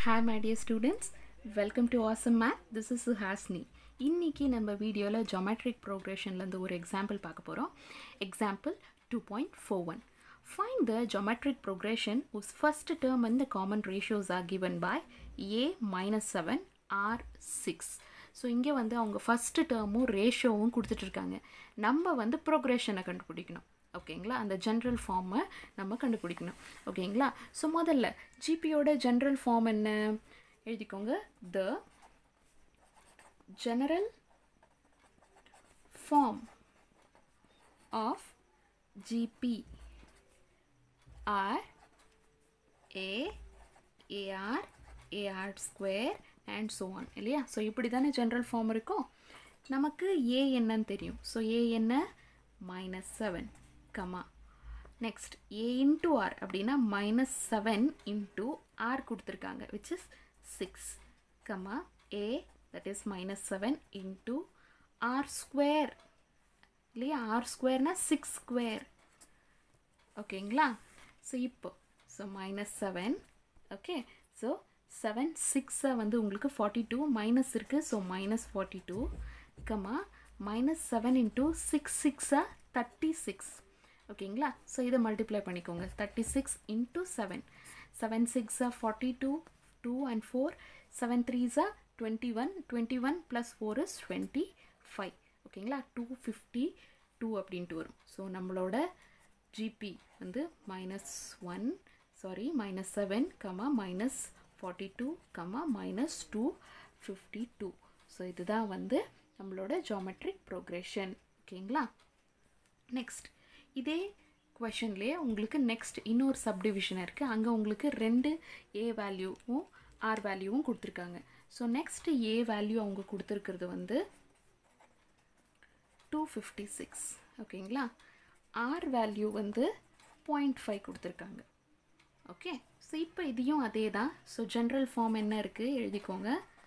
Hi my dear students, welcome to Awesome Math. This is Suhasni. இன்னைக்கு நம்ம வீடியோவில் geometric ப்ரோக்ரெஷன்லேருந்து ஒரு எக்ஸாம்பிள் பார்க்க போகிறோம் example two point four one find the geometric progression whose first term இந்த common ratios are given by a minus seven r six so இங்கே வந்து அவங்க ஃபஸ்ட்டு டேர்மும் ரேஷியோவும் கொடுத்துட்ருக்காங்க நம்ம வந்து ப்ரோக்ரெஷனை கண்டுபிடிக்கணும் ஓகேங்களா அந்த ஜென்ரல் ஃபார்மை நம்ம கண்டுபிடிக்கணும் ஓகேங்களா ஸோ முதல்ல ஜிபியோட ஜென்ரல் ஃபார்ம் என்ன எழுதிக்கோங்க the general form of GP are a a r a r square and so on இல்லையா ஸோ இப்படி தானே ஜென்ரல் ஃபார்ம் இருக்கும் நமக்கு ஏ என்னன்னு தெரியும் ஸோ ஏ என்ன minus seven comma next a into r அப்படின்னா மைனஸ் செவன் இன்ட்டு ஆர் கொடுத்துருக்காங்க which is six comma a that is minus seven into r square இல்லையா ஆர் ஸ்கொயர்னா சிக்ஸ் ஸ்கொயர் ஓகேங்களா ஸோ இப்போ so minus seven okay so seven சிக்ஸை வந்து உங்களுக்கு forty two minus இருக்குது so minus forty two comma minus seven into six சிக்ஸாக thirty six ஓகேங்களா ஸோ இதை மல்டிப்ளை பண்ணிக்கோங்க thirty six into seven seven சிக்ஸா forty two two and four seven த்ரீஸா twenty one twenty one plus four is twenty five ஓகேங்களா two fifty two அப்படின்ட்டு வரும் so நம்மளோட ஜிபி வந்து minus one sorry minus seven comma minus forty two comma minus two fifty two so இதுதான் வந்து நம்மளோட geometric progression ஓகேங்களா next இதே கொஷன்லேயே உங்களுக்கு நெக்ஸ்ட் இன்னொரு சப்டிவிஷன் இருக்குது அங்கே உங்களுக்கு ரெண்டு ஏ வேல்யூவும் ஆர் வேல்யூவும் கொடுத்துருக்காங்க ஸோ நெக்ஸ்ட் ஏ வேல்யூ அவங்க கொடுத்துருக்கிறது வந்து டூ ஃபிஃப்டி சிக்ஸ் ஓகேங்களா ஆர் வேல்யூ வந்து பாயிண்ட் ஃபைவ் கொடுத்துருக்காங்க ஓகே ஸோ இப்போ இதையும் அதே தான் ஸோ ஜென்ரல் ஃபார்ம் என்ன இருக்குது எழுதிக்கோங்க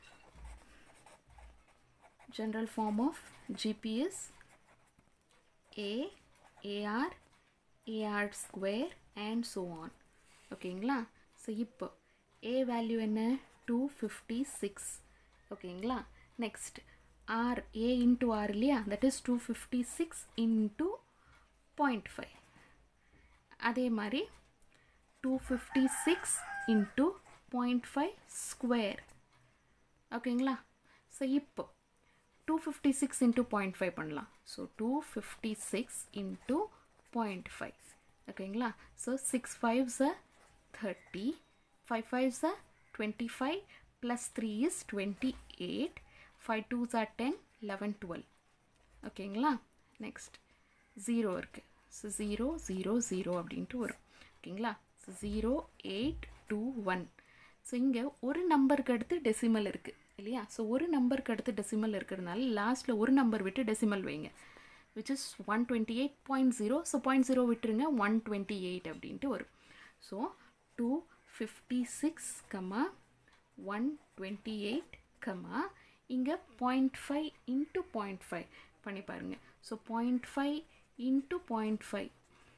general form of GPS a a r a r square and so on ஓகேங்களா ஸோ இப்போ ஏ வேல்யூ என்ன டூ ஃபிஃப்டி சிக்ஸ் ஓகேங்களா next r a into r இல்லையா that is two fifty six into point five அதே மாதிரி two fifty six into point five square ஓகேங்களா so இப்போ two fifty six into point five பண்ணலாம் so two fifty six into point five ஓகேங்களா so six fives a thirty five fives a twenty five plus three is twenty eight five twos are ten eleven twelve ஓகேங்களா next zero இருக்குது so zero zero zero அப்படின்ட்டு வரும் ஓகேங்களா so zero eight two one so இங்கே ஒரு நம்பருக்கு அடுத்து decimal இருக்குது இல்லையா ஸோ ஒரு நம்பருக்கு அடுத்து டெசிமல் இருக்கிறதுனால லாஸ்ட்டில் ஒரு நம்பர் விட்டு டெசிமல் வைங்க which is one twenty eight point zero so point zero விட்டுருங்க ஒன் டுவெண்ட்டி எயிட் அப்படின்ட்டு வரும் so two fifty six comma one twenty eight comma இங்கே point five into point five பண்ணி பாருங்கள் so point five into point five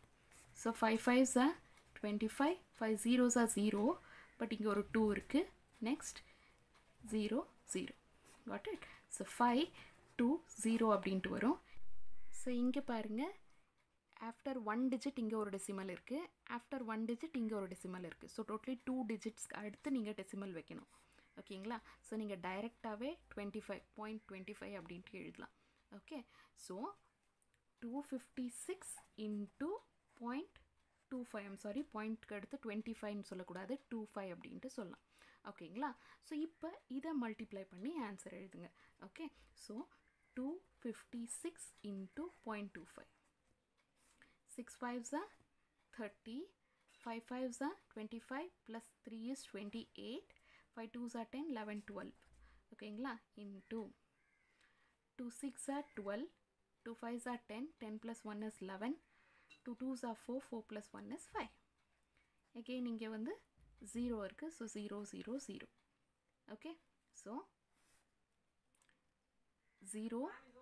so five fives are twenty five five zeros are zero but இங்கே ஒரு two இருக்குது next zero zero got it so five two zero அப்படின்ட்டு வரும் so இங்கே பாருங்கள் after one digit இங்கே ஒரு decimal இருக்குது ஆஃப்டர் ஒன் டிஜிட் இங்கே ஒரு டெசிமல் இருக்குது ஸோ டோட்டலி டூ டிஜிட்ஸ்க்கு அடுத்து நீங்கள் டெசிமல் வைக்கணும் ஓகேங்களா ஸோ நீங்கள் டைரெக்டாகவே twenty five point twenty five அப்படின்ட்டு எழுதலாம் okay so two fifty six into point two five I'm sorry பாயிண்ட்க்கு அடுத்து டுவெண்ட்டி ஃபைவ்னு சொல்லக்கூடாது டூ ஃபைவ் அப்படின்ட்டு சொல்லலாம் ஓகேங்களா ஸோ இப்போ இதை மல்டிப்ளை பண்ணி ஆன்சர் எழுதுங்க okay so two fifty six into point two five six fives are thirty five fives are twenty five plus three is twenty eight five twos are ten eleven twelve ஓகேங்களா into two six are twelve two fives are ten ten plus one is eleven two twos are four four plus one is five again இங்கே வந்து zero இருக்குது so zero zero zero okay so zero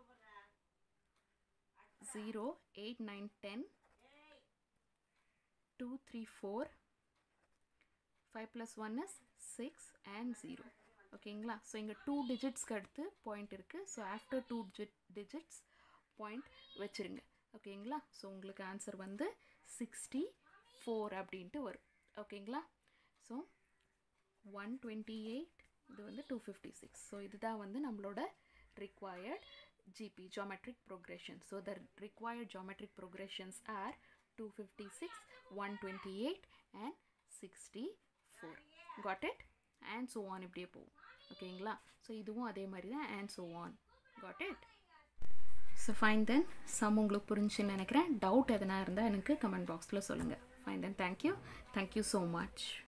zero eight nine ten two three four five plus one is six and zero ஓகேங்களா so இங்கே two டிஜிட்ஸ்க்கு அடுத்து point இருக்குது so after two digit digits point வச்சுருங்க ஓகேங்களா so உங்களுக்கு answer வந்து sixty four அப்படின்ட்டு வரும் ஓகேங்களா ஸோ ஒன் டுவெண்ட்டி எயிட் இது வந்து டூ ஃபிஃப்டி சிக்ஸ் ஸோ இதுதான் வந்து நம்மளோட required GP geometric progression. So the required geometric progressions are 256, 128 and 64. Got it? And so on இப்படியே போகும் ஓகேங்களா ஸோ இதுவும் அதே மாதிரி தான் and so on. Got it? So fine then some உங்களுக்கு புரிஞ்சுன்னு நினைக்கிறேன் டவுட் எதனா இருந்தால் எனக்கு கமெண்ட் பாக்ஸில் சொல்லுங்கள் fine then thank you thank you so much